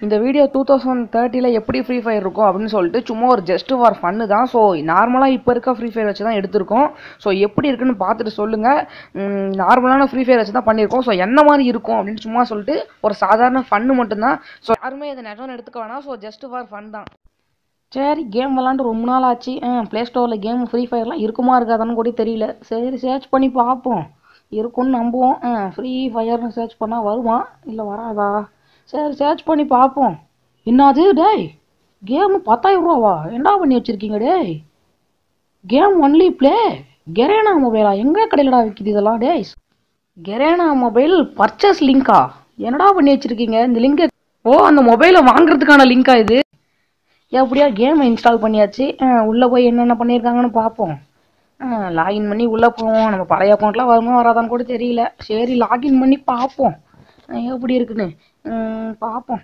இந்த video two thousand தேர்ட்டியில் எப்படி free fire இருக்கும் அப்படின்னு சொல்லிட்டு சும்மா ஒரு ஜஸ்ட் ஃபார் ஃபன்னு தான் ஸோ நார்மலாக இப்போ இருக்க ஃப்ரீ ஃபயர் வச்சு தான் எடுத்திருக்கோம் ஸோ எப்படி இருக்குன்னு பார்த்துட்டு சொல்லுங்கள் நார்மலான ஃப்ரீ ஃபயர் வச்சு தான் பண்ணியிருக்கோம் ஸோ என்ன மாதிரி இருக்கும் அப்படின்னு சும்மா சொல்லிட்டு ஒரு சாதாரண ஃபன்னு மட்டும்தான் ஸோ யாருமே இதை நிஜம் எடுத்துக்க வேணாம் ஸோ ஜஸ்ட் ஃபார் ஃபன் தான் சரி கேம் விளாண்டு ரொம்ப நாள் ஆச்சு ப்ளே ஸ்டோரில் கேம் ஃப்ரீ ஃபயர்லாம் இருக்குமா இருக்காதான்னு கூட தெரியல சரி சர்ச் பண்ணி பார்ப்போம் இருக்கும்னு நம்புவோம் ஃப்ரீ ஃபயர்னு சர்ச் பண்ணால் வருமா இல்லை வராதா சரி சர்ச் பண்ணி பார்ப்போம் என்னது டேய் கேமு பத்தாயிரம் ரூபாவா என்ன பண்ணி வச்சுருக்கீங்க டேய் கேம் ஒன்லி ப்ளே கெரேனா மொபைலா எங்கே கடையிலடா விற்கிது இதெல்லாம் டேய் கெரேனா மொபைல் பர்ச்சேஸ் லிங்கா என்னடா பண்ணி வச்சுருக்கீங்க இந்த லிங்கை ஓ அந்த மொபைலை வாங்குறதுக்கான லிங்கா இது எப்படியா கேமை இன்ஸ்டால் பண்ணியாச்சு உள்ளே போய் என்னென்ன பண்ணியிருக்காங்கன்னு பார்ப்போம் லாகின் பண்ணி உள்ளே போவோம் நம்ம பழைய அக்கௌண்ட்லாம் வருமா வராதான்னு கூட தெரியல சரி லாகின் பண்ணி பார்ப்போம் அஹ் எப்படி இருக்குன்னு உம், பார்ப்போம்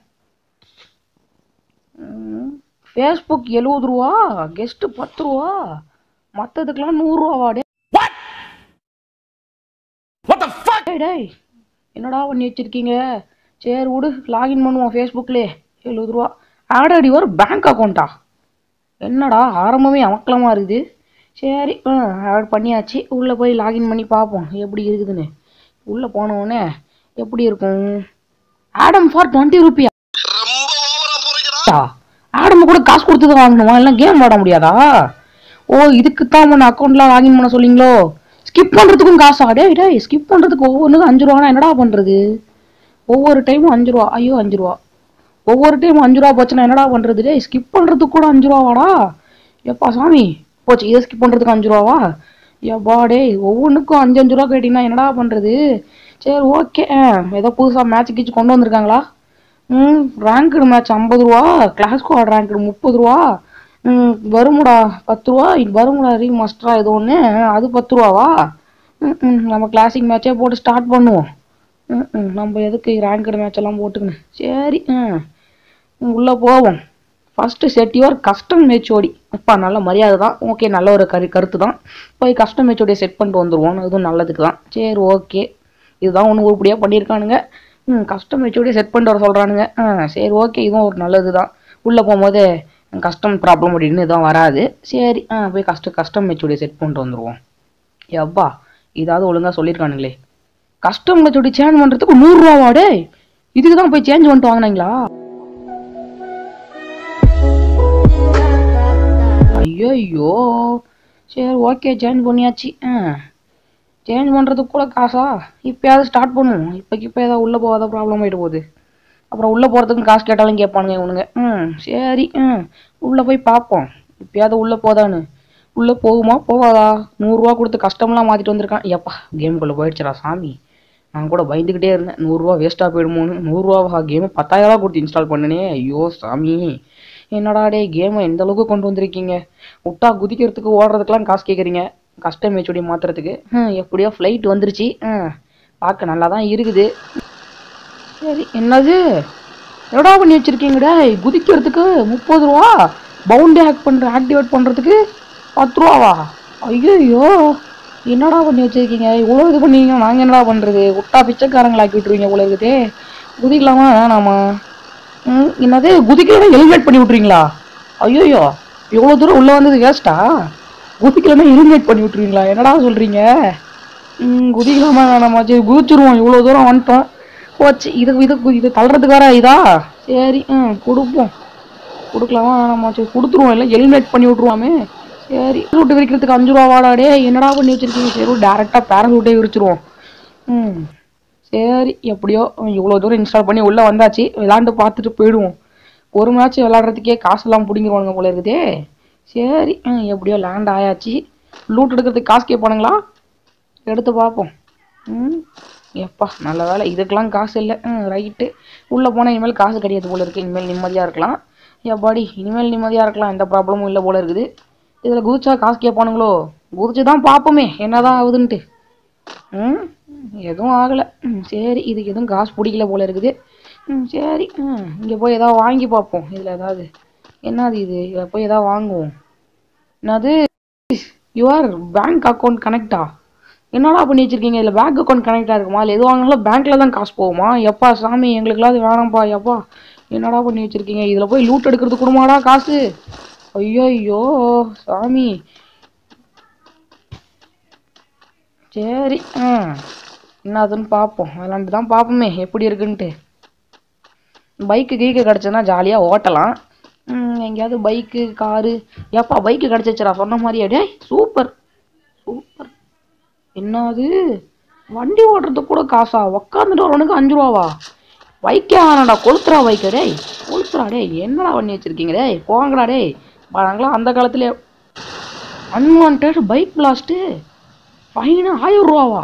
ஃபேஸ்புக் எழுபது ரூபா கெஸ்ட்டு பத்து ரூபா மற்றதுக்கெல்லாம் நூறுரூவா டே டேய், டேய் என்னடா பண்ணி வச்சிருக்கீங்க சரி விடு லாகின் பண்ணுவோம் ஃபேஸ்புக்லேயே எழுபது ரூபா ஆட் அடி ஒரு பேங்க் அக்கௌண்ட்டா என்னடா ஆரம்பமே அமக்கலமாக இருக்குது சரி ஆட் பண்ணியாச்சு உள்ளே போய் லாகின் பண்ணி பார்ப்போம் எப்படி இருக்குதுன்னு உள்ளே போனோடனே எப்படி இருக்கும் ஆடம் ஃபார் டுவெண்ட்டி ருபியா ஆடம் கூட காசு கொடுத்து தான் வாங்கணுமா இல்லை கேம் விளாட முடியாதா ஓ இதுக்கு தான் பண்ண அக்கௌண்ட்லாம் லாகின் பண்ண சொல்லிங்களோ ஸ்கிப் பண்ணுறதுக்கும் காசா டேய் டேய் ஸ்கிப் பண்ணுறதுக்கு ஒவ்வொன்றுக்கும் அஞ்சு ரூபானா என்னடா பண்ணுறது ஒவ்வொரு டைமும் அஞ்சு ரூபா ஐயோ அஞ்சு ரூபா ஒவ்வொரு டைம் அஞ்சு ரூபா போச்சுன்னா என்னடா பண்ணுறது டேய் ஸ்கிப் பண்ணுறதுக்கு கூட அஞ்சு ரூபாவாடா எப்பா சாமி போச்சு இதை ஸ்கிப் பண்ணுறதுக்கு அஞ்சு ரூபாவா எப்பா டேய் ஒவ்வொன்றுக்கும் அஞ்சு அஞ்சு ரூபா கேட்டிங்கன்னா என்னடா பண்ணுறது சரி ஓகே ஏதோ புதுசாக மேட்ச் கீச்சு கொண்டு வந்திருக்காங்களா ம் ரேங்க்டு மேட்ச் ஐம்பது ரூபா கிளாஸ் ஸ்குவாட் ரேங்க்டு முப்பது ரூபா ம் வருமுடா பத்து ரூபா இது வருமுடா ரீ மாஸ்டரா இது ஒன்று அது பத்து ரூபாவா ம் ம் நம்ம கிளாசிக் மேட்சே போட்டு ஸ்டார்ட் பண்ணுவோம் ம் ம் நம்ம எதுக்கு ரேங்க்டு மேட்ச் எல்லாம் போட்டுக்கணும் சரி ம் உள்ளே போவோம் ஃபஸ்ட்டு செட் யுவர் கஸ்டம் மேட்சோடி அப்பா நல்ல மரியாதை தான் ஓகே நல்ல ஒரு கரு கருத்து தான் போய் கஸ்டம் மேட்சோடியை செட் பண்ணிட்டு வந்துடுவோம் இதுவும் நல்லதுக்கு தான் சரி ஓகே இதுதான் ஒன்று உருப்படியாக பண்ணியிருக்கானுங்க ம் கஸ்டம் மேட்சோடியை செட் பண்ணிட்டு வர சொல்கிறானுங்க ஆ சரி ஓகே இதுவும் ஒரு நல்லது தான் உள்ளே போகும்போது கஸ்டம் ப்ராப்ளம் அப்படின்னு எதுவும் வராது சரி ஆ போய் கஸ்டம் கஸ்டம் மேட்சோடியை செட் பண்ணிட்டு வந்துடுவோம் எப்பா இதாவது ஒழுங்காக சொல்லியிருக்கானுங்களே கஸ்டம் மேட்சோடி சேஞ்ச் பண்ணுறதுக்கு நூறுரூவாவா டேய் இதுக்கு தான் போய் சேஞ்ச் பண்ணிட்டு வாங்கினீங்களா ஐயோ சரி ஓகே சேஞ்ச் பண்ணியாச்சு ஆ சேஞ்ச் பண்ணுறதுக்கு கூட காசா இப்போயாவது ஸ்டார்ட் பண்ணுவோம் இப்போக்கு இப்போ ஏதாவது உள்ளே போகாத ப்ராப்ளம் ஆகிட்டு போகுது அப்புறம் உள்ளே போகிறதுக்கும் காசு கேட்டாலும் கேட்பானுங்க இவனுங்க ம் சரி ம் உள்ளே போய் பார்ப்போம் இப்போயாவது உள்ளே போதான்னு உள்ளே போகுமா போகாதா நூறுரூவா கொடுத்து கஷ்டம்லாம் மாற்றிட்டு வந்திருக்கான் எப்பா கேமுக்குள்ளே போயிடுச்சுடா சாமி நான் கூட பயந்துக்கிட்டே இருந்தேன் நூறுரூவா வேஸ்ட்டாக போயிடுமோன்னு நூறுரூவா கேமு பத்தாயிரரூவா கொடுத்து இன்ஸ்டால் பண்ணனே ஐயோ சாமி என்னடா டே கேமை எந்த அளவுக்கு கொண்டு வந்திருக்கீங்க விட்டா குதிக்கிறதுக்கு ஓடுறதுக்கெல்லாம் காசு கேட்குறீங்க கஸ்டம் மேட்சோடி மாற்றுறதுக்கு ம் எப்படியோ ஃப்ளைட் வந்துருச்சு ம் பார்க்க நல்லா தான் இருக்குது சரி என்னது என்னடா பண்ணி வச்சிருக்கீங்கடா குதிக்கிறதுக்கு முப்பது ரூபா பவுண்டே ஹேக் பண்ணுற ஆக்டிவேட் பண்ணுறதுக்கு பத்து ரூபாவா ஐயோ என்னடா பண்ணி வச்சிருக்கீங்க இவ்வளோ இது பண்ணீங்க நாங்கள் என்னடா பண்ணுறது விட்டா பிச்சைக்காரங்களை ஆக்கி விட்டுருவீங்க போல இருக்குதே குதிக்கலாமா வேணாமா ம் என்னது குதிக்கலாம் எலிமினேட் பண்ணி விட்றீங்களா ஐயோயோ இவ்வளோ தூரம் உள்ளே வந்தது வேஸ்ட்டா குதிக்கலன்னா எலிமினேட் பண்ணி விட்ருவீங்களா என்னடா சொல்கிறீங்க ம் குதிக்கலாமா வேணாமா சரி குதிச்சிருவோம் இவ்வளோ தூரம் வந்துட்டோம் போச்சு இது இது இது தள்ளுறதுக்கு வேற இதா சரி ம் கொடுப்போம் கொடுக்கலாமா வேணாமா சரி கொடுத்துருவோம் இல்லை எலிமினேட் பண்ணி விட்ருவாமே சரி ரூட்டு விரிக்கிறதுக்கு அஞ்சு ரூபா வாடாடே என்னடா பண்ணி வச்சிருக்கீங்க சரி டேரெக்டாக பேரண்ட் விரிச்சிருவோம் ம் சரி எப்படியோ இவ்வளோ தூரம் இன்ஸ்டால் பண்ணி உள்ளே வந்தாச்சு விளாண்டு பார்த்துட்டு போயிடுவோம் ஒரு மேட்ச் விளாட்றதுக்கே காசெல்லாம் பிடிங்கிருவானுங்க போல இருக்குதே சரி ம், எப்படியோ லேண்ட் ஆயாச்சு லூட் எடுக்கிறதுக்கு காசு கேட்பானுங்களா எடுத்து பார்ப்போம் ம் எப்பா நல்ல வேலை இதுக்கெல்லாம் காசு இல்லை ம் ரைட்டு உள்ளே போனால் இனிமேல் காசு கிடையாது போல இருக்குது இனிமேல் நிம்மதியாக இருக்கலாம் எப்பாடி இனிமேல் நிம்மதியாக இருக்கலாம் எந்த ப்ராப்ளமும் இல்லை போல இருக்குது இதில் குதிச்சா காசு கேட்பானுங்களோ குதிச்சு தான் பார்ப்போமே என்னதான் ஆகுதுன்ட்டு ம் எதுவும் ஆகலை ம் சரி இதுக்கு எதுவும் காசு பிடிக்கல போல இருக்குது ம் சரி ம் இங்கே போய் ஏதாவது வாங்கி பார்ப்போம் இதில் ஏதாவது என்னது இது இதில் போய் ஏதாவது வாங்குவோம் என்னது யுவர் பேங்க் அக்கௌண்ட் கனெக்டா என்னடா பண்ணி வச்சிருக்கீங்க இதில் பேங்க் அக்கௌண்ட் கனெக்டாக இருக்குமா இல்லை எது வாங்கினாலும் பேங்க்கில் தான் காசு போகுமா எப்பா சாமி எங்களுக்குலாம் அது வேணாம்ப்பா எப்பா என்னடா பண்ணி வச்சிருக்கீங்க இதில் போய் லூட் எடுக்கிறது கூடமாடா காசு ஐயோ ஐயோ சாமி சரி ஆ என்னதுன்னு பார்ப்போம் விளாண்டு தான் பார்ப்போமே எப்படி இருக்குன்ட்டு பைக்கு கீக்கு கிடச்சுன்னா ஜாலியாக ஓட்டலாம் ம், எங்கேயாவது பைக்கு காரு ஏப்பா பைக்கு கிடச்சிச்சுடா சொன்ன மாதிரியே டேய் சூப்பர் சூப்பர் என்னது வண்டி ஓட்டுறதுக்கு கூட காசா உக்காந்துட்டு வரவனுக்கு அஞ்சு ரூபாவா பைக்கே ஆனாடா கொளுத்துறா பைக்கை டேய் கொளுத்துறா டேய் என்னடா பண்ணி வச்சிருக்கீங்க டேய் போங்கடா டேய் நாங்களாம் அந்த காலத்துல அன்வான்ட் பைக் பிளாஸ்ட்டு ஃபைனு ஆயிரம் ரூபாவா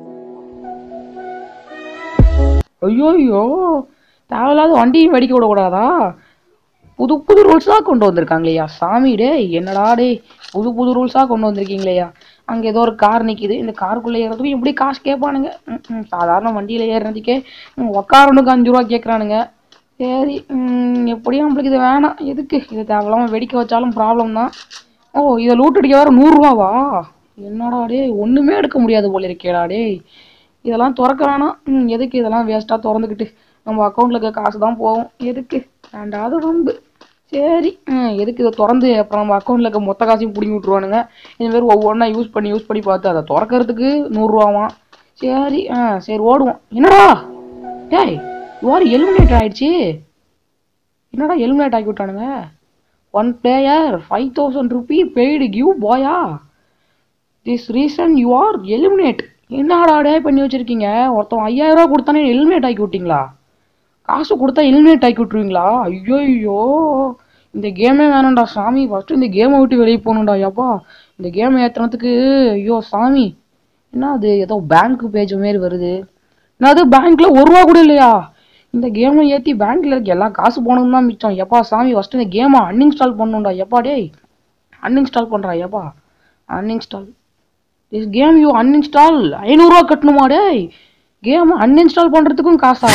ஐயோ ஐயோ தேவையில்லாத வண்டியும் வெடிக்க விடக்கூடாதா புது புது ரூல்ஸாக கொண்டு வந்திருக்காங்களேயா சாமி டேய் என்னடா டேய் புது புது ரூல்ஸாக கொண்டு வந்திருக்கீங்களேயா அங்கே ஏதோ ஒரு கார் நிற்கிது இந்த காருக்குள்ளே ஏறதுக்கு எப்படி காசு கேட்பானுங்க ம், ம், சாதாரண வண்டியில் ஏறுறதுக்கே ம், உக்காரனுக்கு அஞ்சு ரூபா கேட்குறானுங்க சரி ம், எப்படியும் நம்மளுக்கு இது வேணாம் எதுக்கு இது தேவையில்லாமல் வெடிக்க வச்சாலும் ப்ராப்ளம் தான் ஓ இதை லூட் அடிக்க வேறு நூறுரூவாவா என்னடா டேய் ஒன்றுமே எடுக்க முடியாது போல இருக்கேடா டேய் இதெல்லாம் திறக்க வேணாம் ம், எதுக்கு இதெல்லாம் வேஸ்ட்டாக திறந்துக்கிட்டு நம்ம அக்கௌண்ட்டில் இருக்க காசு தான் போகும் எதுக்கு வேண்டாத வம்பு சரி ம், எதுக்கு இதை திறந்து அப்புறம் நம்ம அக்கௌண்ட்டில் இருக்க மொத்த காசையும் பிடிங்கி விட்ருவானுங்க இந்த மாதிரி ஒவ்வொன்றா யூஸ் பண்ணி யூஸ் பண்ணி பார்த்து அதை திறக்கறதுக்கு நூறுரூவாவாம் சரி ஆ சரி ஓடுவோம் என்னடா டேய் யுவர் எலிமினேட் ஆயிடுச்சு என்னடா எலிமினேட் ஆக்கி விட்டானுங்க one player five thousand rupee paid give பாயா this reason you are eliminate என்னடா டே பண்ணி வச்சிருக்கீங்க ஒருத்தன் ஐயாயிரம் ரூபா கொடுத்தானே எலிமினேட் ஆக்கி விட்டீங்களா காசு கொடுத்தா எலிமினேட் ஆக்கி விட்ருவீங்களா ஐயோ ஐயோ இந்த கேமே வேணாம்டா சாமி ஃபஸ்ட்டு இந்த கேமை விட்டு வெளியே போகணும்டா ஐயாப்பா இந்த கேமை ஏற்றுனதுக்கு ஐயோ சாமி என்ன அது ஏதோ பேங்க் பேஜ் மாரி வருது என்னது பேங்க்ல ஒரு ரூபா கூட இல்லையா இந்த கேமை ஏற்றி பேங்க்ல இருக்க எல்லா காசு போனதும் தான் மிச்சம் எப்பா சாமி ஃபஸ்ட்டு இந்த கேமை அன்இன்ஸ்டால் பண்ணணும்டா எப்பா டேய் அன்இன்ஸ்டால் பண்ணுறா எப்பா uninstall this game you uninstall ஐநூறுரூவா கட்டணுமா டேய் கேம் அன்இன்ஸ்டால் பண்ணுறதுக்கும் காசா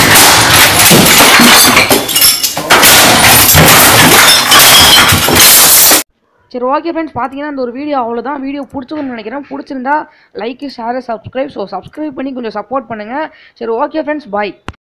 சரி ஓகே ஃப்ரெண்ட்ஸ் பார்த்தீங்கன்னா இந்த ஒரு வீடியோ அவ்வளோதான் வீடியோ பிடிச்சிருக்குன்னு நினைக்கிறேன் பிடிச்சிருந்தா like share subscribe so subscribe பண்ணி கொஞ்சம் சப்போர்ட் பண்ணுங்கள் சரி ஓகே ஃப்ரெண்ட்ஸ் பாய்